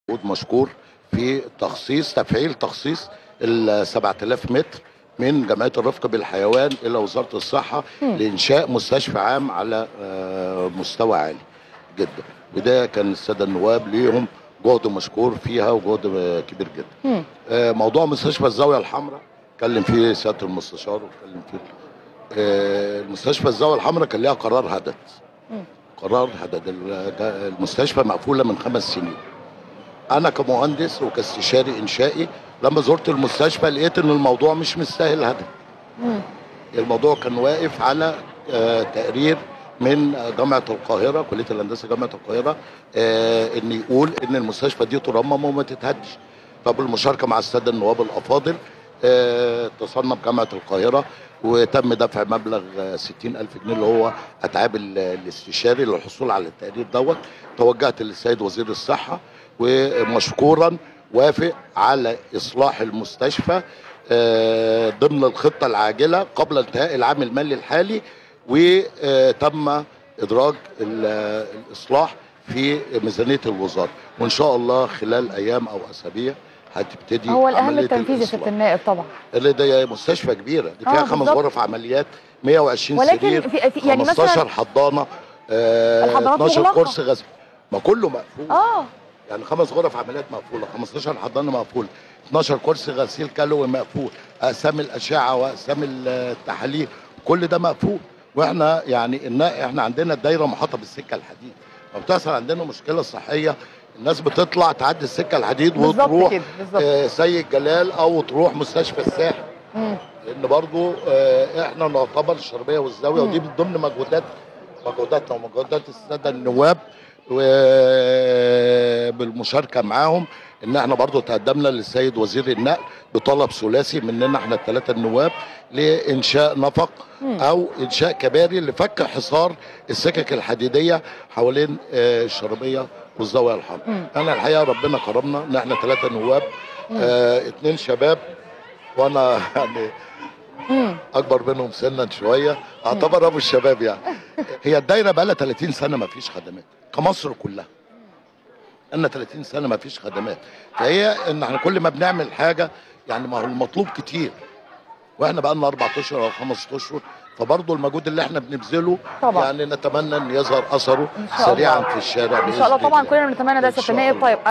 مجهود مشكور في تخصيص تفعيل تخصيص ال 7000 متر من جمعيه الرفق بالحيوان الى وزاره الصحه لانشاء مستشفى عام على آه، مستوى عالي جدا وده كان الساده النواب ليهم جهد مشكور فيها وجهد آه، كبير جدا مم. آه، موضوع مستشفى الزاويه الحمراء اتكلم فيه سياده المستشار واتكلم فيه آه، المستشفى الزاويه الحمراء كان ليها قرار هدد مم. قرار هدد ال- المستشفى مقفوله من خمس سنين انا كمهندس وكاستشاري انشائي لما زرت المستشفى لقيت ان الموضوع مش مستاهل هدف مم. الموضوع كان واقف على آه، تقرير من جامعه القاهره كليه الهندسه جامعه القاهره آه، ان يقول ان المستشفى دي ترمم وما تتهدش فبالمشاركه مع الساده النواب الافاضل آه، اتصلنا بجامعه القاهره وتم دفع مبلغ آه، 60 ألف جنيه اللي هو أتعاب ال- الاستشاري للحصول على التقرير دوت توجهت للسيد وزير الصحة ومشكورا وافق على إصلاح المستشفى آه، ضمن الخطة العاجلة قبل انتهاء العام المالي الحالي وتم إدراج ال- الإصلاح في ميزانية الوزارة وإن شاء الله خلال أيام أو أسابيع هتبتدي هو الاهم عملية التنفيذ يا الإصلاح. سياده النائب طبعا اللي ده مستشفى كبيره دي فيها آه، خمس بالظبط. غرف عمليات 120 ولكن سرير في- في- يعني 15 مثلاً- حضانه آه الحضانات 12 مغلقة. كرسي غسل ما كله مقفول اه يعني خمس غرف عمليات مقفوله 15 حضانه مقفوله 12 كرسي غسيل كلوي مقفول اقسام الاشعه واقسام التحاليل كل ده مقفول واحنا يعني إن احنا عندنا الدايره محاطه بالسكه الحديد فبتحصل عندنا مشكله صحيه الناس بتطلع تعدي السكه الحديد بالظبط وتروح كده بالظبط آه سيد جلال او تروح مستشفى الساحل مم. لان برضو آه، احنا نعتبر الشربيه والزاويه ودي من ضمن مجهودات مجهوداتنا ومجهودات الساده النواب وبالمشاركه معاهم ان احنا برضو تقدمنا للسيد وزير النقل بطلب ثلاثي مننا احنا الثلاثه النواب لانشاء نفق او انشاء كباري لفك حصار السكك الحديديه حوالين آه، الشربيه والزاويه الحمراء. انا الحقيقه ربنا كرمنا ان احنا ثلاثه نواب آه، اتنين شباب وانا يعني مم. اكبر منهم سنا شويه اعتبر ابو الشباب يعني هي الدايره بقى لها 30 سنه ما فيش خدمات كمصر كلها لنا 30 سنه ما فيش خدمات فهي ان احنا كل ما بنعمل حاجه يعني ما هو المطلوب كتير واحنا بقى لنا اربع اشهر او خمس اشهر فبرضه المجهود اللي احنا بنبذله طبعا. يعني نتمنى ان يظهر اثره إن شاء سريعا الله. في الشارع ان شاء الله بإذن طبعا الله. كلنا بنتمنى ده يا إن سياده شاء النائب الله. طيب